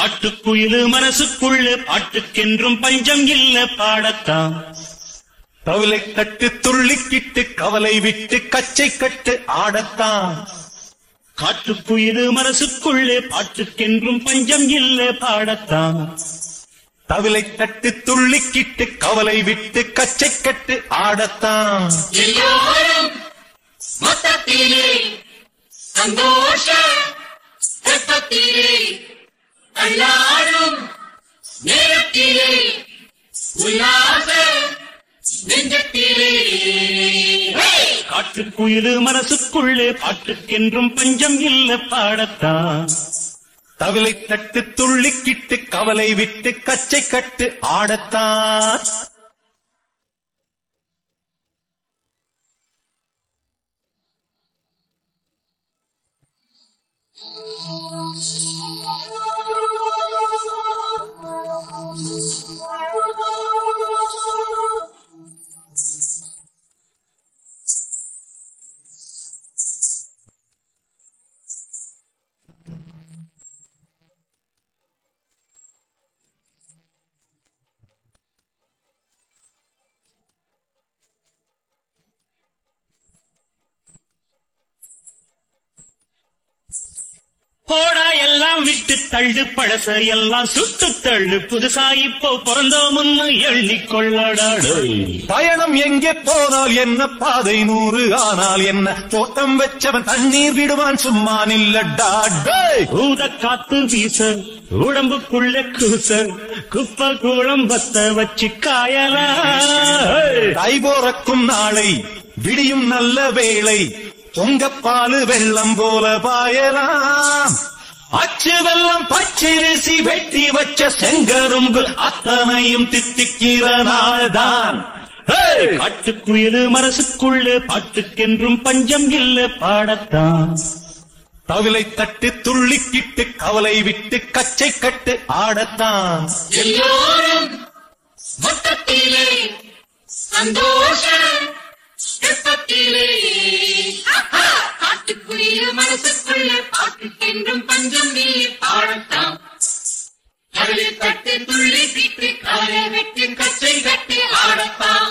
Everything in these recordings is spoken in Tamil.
காட்டுக்குயிலு மனசுக்குள்ள பாட்டுக்கென்றும் பஞ்சம் இல்ல பாடத்தான் தவிலை தட்டு துள்ளிக்கிட்டு கவலை விட்டு கச்சை கட்டு ஆடத்தான் காட்டுக்குயிலு மனசுக்குள்ளே பாட்டுக்கென்றும் பஞ்சம் இல்ல பாடத்தான் தவிலை தட்டு துள்ளிக்கிட்டு கவலை விட்டு கச்சை கட்டு ஆடத்தான் எல்லோரும் மொத்தத்திலே சந்தோஷ வெப்பத்திலே தள்ளாடும் நேரத்திலே உல்லாச நெஞ்சத்திலே Hey! காட்டுக்குயிலு மனசுக்குள்ளே பாட்டுக்கென்றும் பஞ்சம் இல்ல பாடத்தான் தவிலை தட்டு துள்ளிக்கிட்டு கவலை விட்டு கச்சை கட்டு ஆடத்தான் போடா எல்லாம் விட்டு தள்ளு பழச எல்லாம் சுட்டு தள்ளு புதுசா இப்போ பிறந்தோம்னு எண்ணிக்கொள்ளடாடு பயணம் எங்கே போனால் என்ன பாதை நூறு ஆனால் என்ன தோட்டம் வச்சவன் தண்ணீர் விடுவான் சும்மா நில்லடா டேய். ஊத காத்து வீச உடம்புக்குள்ள கூச குப்பை கூளம் பத்த வச்சு காயலா தை போறக்கும் நாளை விடியும் நல்ல வேளை பொங்கப்பாலு வெள்ளம் போல பாயலாம் அச்சு வெள்ளம் பச்சரிசி வெட்டி வச்ச செங்கரும்பு அத்தனையும் தித்திக்கிற நாள்தான் ஹேய்! காட்டுக்குயிலு மனசுக்குள்ளே பாட்டுக்கென்றும் பஞ்சம் இல்ல பாடத்தான் தவிலை தட்டு துள்ளிக்கிட்டு கவலை விட்டு கச்சை கட்டு ஆடத்தான் எல்லோரும் மொத்தத்திலே சந்தோஷ வெப்பத்திலே ஆஹா! காட்டுக்குரிய மனசுக்குள்ள பாட்டுக்கென்றும் பஞ்சம் இல்லை பாடத்தான் கடலை தட்டு துள்ளி விட்டு காலை வெட்டு கச்சை கட்டி ஆடத்தான்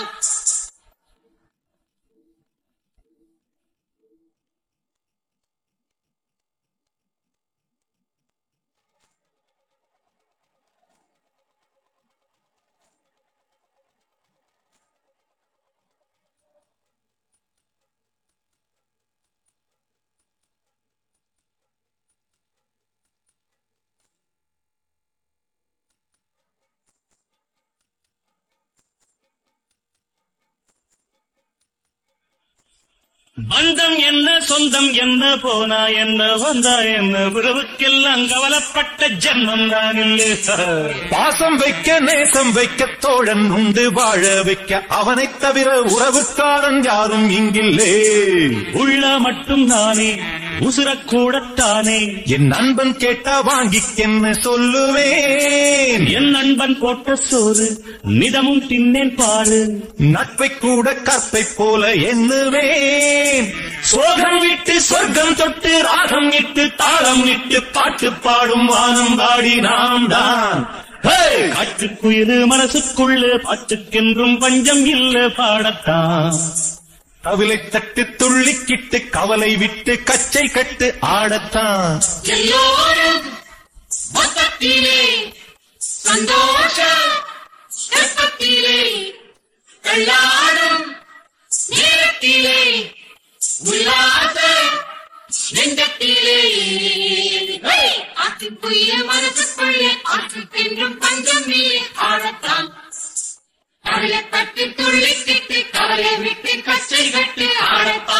பந்தம் என்ன சொந்தம் என்ன போனா என்ன வந்தா என்ன உறவுக்கெல்லாம் கவலைப்பட்ட ஜென்மம் தான் இல்லை பாசம் வைக்க நேசம் வைக்க தோழன் உண்டு வாழ வைக்க அவனைத் தவிர உறவுக்காரன் யாரும் இங்கில்லே உள்ள மட்டும் நானே உசுரக்கூடத்தானே என் நண்பன் கேட்டா வாங்கிக்கென்னு சொல்லுவேன் என் நண்பன் போட்ட சோறு நிதமும் தின்னேன் பாரு நட்பை கூட கற்பை போல எண்ணுவேன் சோகம் விட்டு சொர்க்கம் தொட்டு ராகம் இட்டு தாளம் இட்டு பாட்டு பாடும் வானம் பாடி நாம் தான் ஹேய்! காட்டுக்குயிலு மனசுக்குள்ள பாட்டுக்கென்றும் பஞ்சம் இல்ல பாடத்தான் தவிலை தட்டு துள்ளிக்கிட்டு கவலை விட்டு கச்சை கட்டு ஆடத்தான் எல்லோரும் மொத்தத்திலே சந்தோஷ வெப்பத்திலே தள்ளாடும் நேரத்திலே உல்லாச நெஞ்சத்திலே ஹேய்! ஆட்டுக்குரிய மனசுக்குள்ளே ஆற்றுக்கென்றும் பஞ்சம் இல்லை ஆடத்தான் கடலை தட்டி துள்ளி கிட்டு கவலை விட்டு கச்சை கட்டு ஆடத்தான்